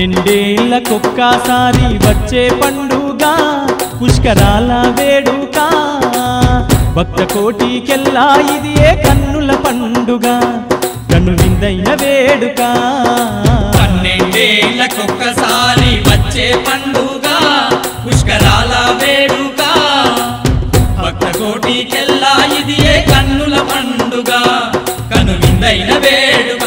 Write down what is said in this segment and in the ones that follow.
పన్నెండేళ్లకొక్కసారి వచ్చే పండుగ పుష్కరాల వేడుక భక్త కోటికెల్లా ఇది ఏ కన్నుల పండుగ కన్ను విందైన వేడుక పన్నెండేళ్లకొక్కసారి వచ్చే పండుగ పుష్కరాల వేడుక భక్త కోటికెల్లా ఇది ఏ కన్నుల పండుగ కను విందైన వేడుక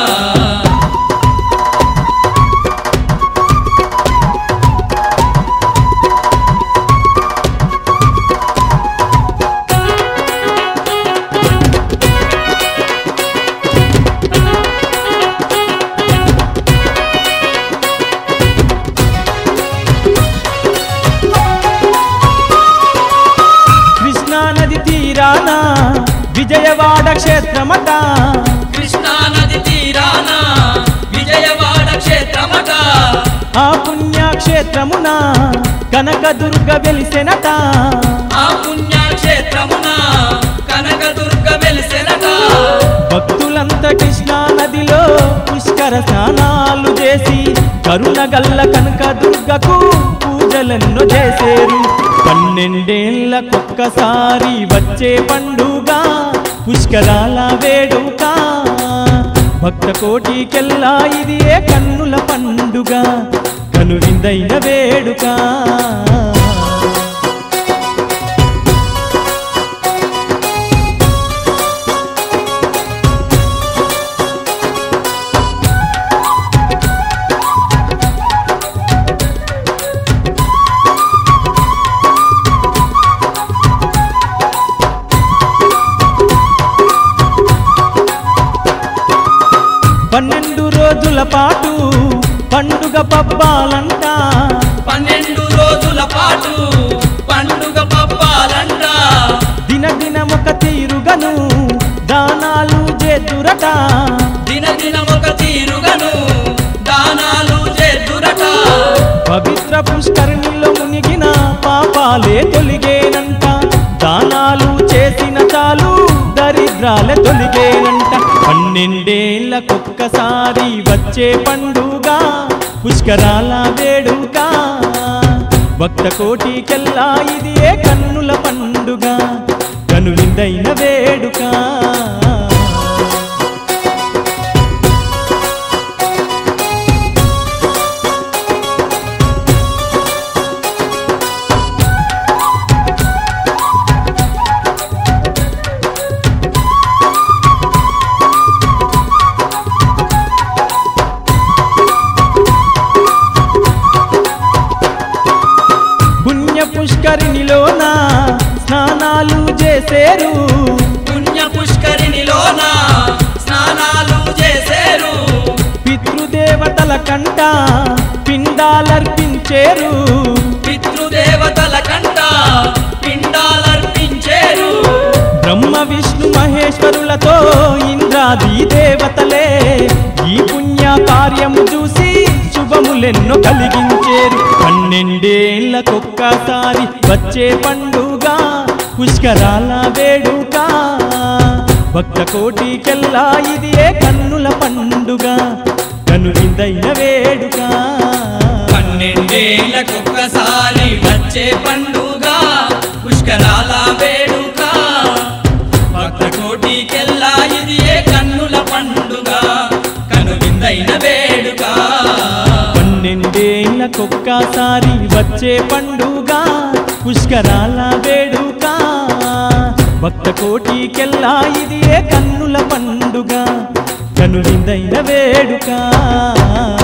కృష్ణా నది తీరాన విజయవాడ క్షేత్రమట కృష్ణా నది తీరాన విజయవాడ క్షేత్రమట ఆ పుణ్యక్షేత్రమున కనకదుర్గ వెలిసెనట ఆ పుణ్యక్షేత్రమున కనకదుర్గ వెలిసెనట భక్తులంతా కృష్ణా నదిలో పుష్కర స్నానాలు చేసి కరుణగల్ల కనక దుర్గకు పూజలెన్నో చేసేరు పన్నెండేళ్లకొక్కసారి వచ్చే పండుగ పుష్కరాల వేడుక భక్త కోటికెల్లా ఇది ఏ కన్నుల పండుగ కను విందైన వేడుక పన్నెండు రోజుల పాటు పండుగ పబ్బాలంట పన్నెండు రోజుల పాటు పండుగ పబ్బాలంట దినదినమొక తీరుగను దానాలు చేతురట దినదినమొక తీరుగను దానాలు చేతురట పవిత్ర పుష్కరిణిలో మునిగిన పాపాలే తొలిగేనంట దానాలు చేసిన చాలు దరిద్రాలే తొలిగేనంట పన్నెండేళ్లకొక్కసారి వచ్చే పండుగ పుష్కరాల వేడుక భక్త కోటికెల్లా ఇది ఏ కన్నుల పండుగ కను విందైన వేడుక పుణ్య పుష్కరిణిలోన స్నానాలు చేసేరు పుణ్య పుష్కరిణిలోన స్నానాలు చేసేరు పితృదేవతల కంట పిండాలర్పించేరు పితృదేవతల కంట పిండాలర్పించేరు బ్రహ్మ విష్ణు మహేశ్వరులతో ఇంద్రాది దేవతలే ఈ పుణ్య కార్యము చూసి శుభములెన్నో కలిగించేరు పన్నెండేళ్లకొక్కసారి వచ్చే పండుగ పుష్కరాల వేడుక భక్త కోటికెల్లా ఇది ఏ కన్నుల పండుగ కను విందైన వేడుక పన్నెండేళ్లకొక్కసారి వచ్చే పండుగ పుష్కరాల వేడుక భక్త కోటికెల్లా ఇది ఏ కన్నుల పండుగ కను విందైన వేడుక పన్నెండేళ్లకొక్కసారి వచ్చే పండుగ పుష్కరాల వేడుక భక్త కోటికెల్లా ఇది ఏ కన్నుల పండుగ కనువిందైన వేడుక